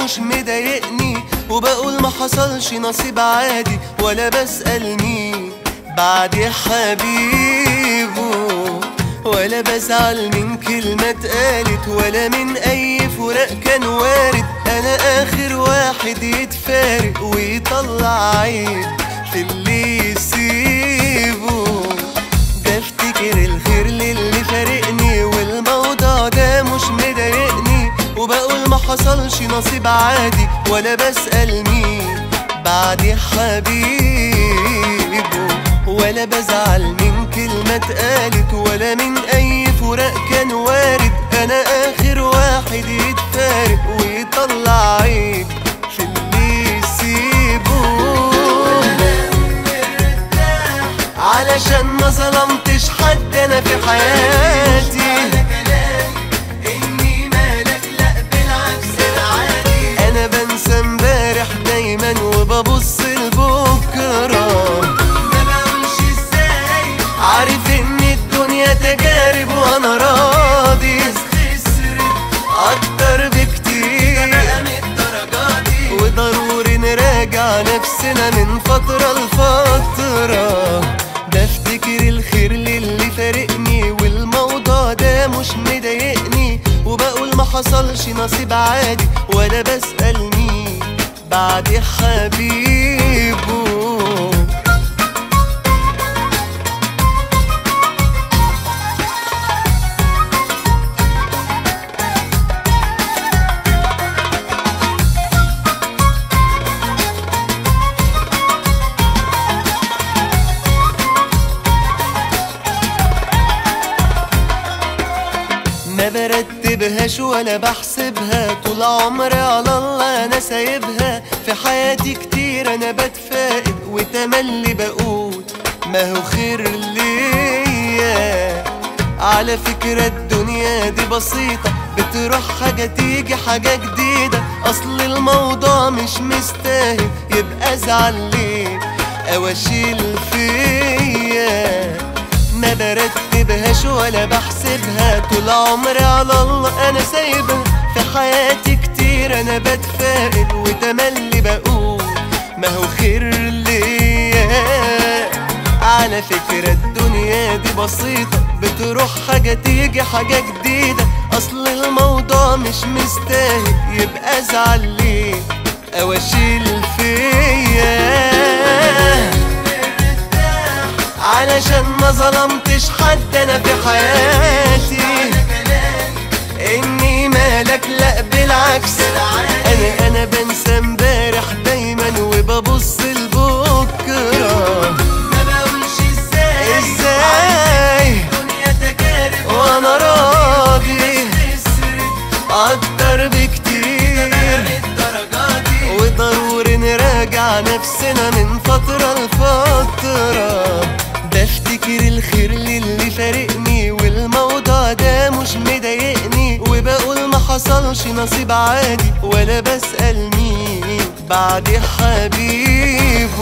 مش مضايقني وبقول ما حصلش نصيب عادي ولا بسأل مين بعد يا حبيبه ولا بزعل من كلمة اتقالت ولا من أي فراق كان وارد أنا آخر واحد يتفارق ويطلع عيب في اللي يسيبه بفتكر الخير للي فارقني والموضوع ده مش مضايقني وبقول ما حصلش نصيب عادي ولا بسأل مين بعد يا حبيبه ولا بزعل من كلمة اتقالت ولا من أي فراق كان وارد أنا آخر واحد يتفارق ويطلع عيب في اللي يسيبه علشان ما ظلمتش حد أنا في حياتي إني مالك لأ بالعكس العادي أنا بنسى امبارح دايما وببص لبكرة ما بقولش ازاي عارف ان الدنيا تجارب وانا راضي خسرت اكتر بكتير وضروري نراجع نفسنا من فترة لفترة بفتكر الخير للي فارقني والموضوع ده مش مضايقني وبقول ما حصلش نصيب عادي ولا بسأل مين بعد يا حبيبه ما برتبهاش ولا بحسبها طول عمري على الله انا سايبها في حياتي كتير انا بتفائل وتملي بقول ما هو خير ليا على فكرة الدنيا دي بسيطة بتروح حاجة تيجي حاجة جديدة أصل الموضوع مش مستاهل يبقى ازعل ليه أو أشيل فيا ما برتبهاش ولا بحسبها طول عمري على الله انا سايبها في حياتي كتير انا بتفائل وتملي بقول ما هو خير ليا على فكرة الدنيا دي بسيطة بتروح حاجة تيجي حاجة جديدة اصل الموضوع مش مستاهل يبقى ازعل ليه او اشيل فيا علشان ما ظلمتش حد انا في حياتي اني مالك لا بالعكس انا انا بنسى امبارح دايما وببص لبكره ما بقولش ازاي ازاي وانا راضي اكتر بكتير وضروري نراجع نفسنا من فترة لفترة بفتكر الخير للي فارقني والموضوع ده مش مضايقني وبقول ما حصلش نصيب عادي ولا بسأل مين بعد حبيبه